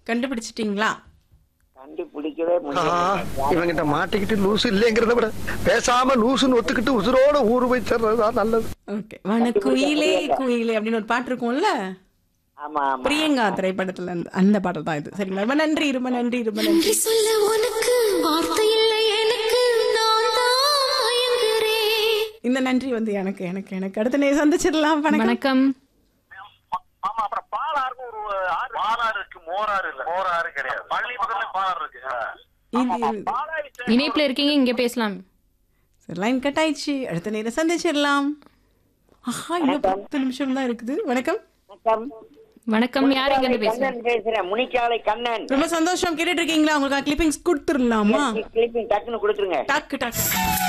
கண்டுபிடிச்சிட்டீங்களா கண்டுபிடிக்கவே முடியல இவங்கிட்ட மாட்டிக்கிட்டு லூசு இல்லைங்கிறத விட பேசாம லூசுன்னு ஒத்துக்கிட்டு உசுரோட ஊரு போய் சேர்றதுதான் நல்லது ஓகே வனக்குயிலே குயிலே அப்படின்னு ஒரு பாட்டு இருக்கும்ல ஆமா ஆமா பிரியங்கா திரைப்படத்துல இருந்து அந்த பாடல் தான் இது சரிங்களா ரொம்ப நன்றி ரொம்ப நன்றி ரொம்ப நன்றி நன்றி சொல்ல உனக்கு வார்த்தை இல்லை எனக்கு நான் தான் மயங்குறேன் இந்த நன்றி வந்து எனக்கு எனக்கு எனக்கு அடுத்த நே சந்திச்சிடலாம் வணக்கம் வணக்கம் ஆமா அப்புறம் பாலாறுன்னு ஒரு ஆறு பாலாறு இருக்கு மோராறு இல்ல மோராறு கிடையாது பழனி பக்கத்துல பாலாறு இருக்கு இது பாலாறு இணைப்புல இருக்கீங்க இங்க பேசலாம் சரி லைன் கட் ஆயிடுச்சு அடுத்த நேரம் சந்திச்சிடலாம் ஆஹா இன்னும் பத்து நிமிஷம் தான் இருக்குது வணக்கம் வணக்கம் வணக்கம் யார் எங்க இருந்து பேசுறீங்க கண்ணன் பேசுறேன் முனிக்காலை கண்ணன் ரொம்ப சந்தோஷம் கேட்டுட்டு இருக்கீங்களா உங்களுக்கு கிளிப்பிங்ஸ் கொடுத்துடலாமா கிளிப்பிங் டக்குன்னு கொடுத்துருங்க டக்கு டக்கு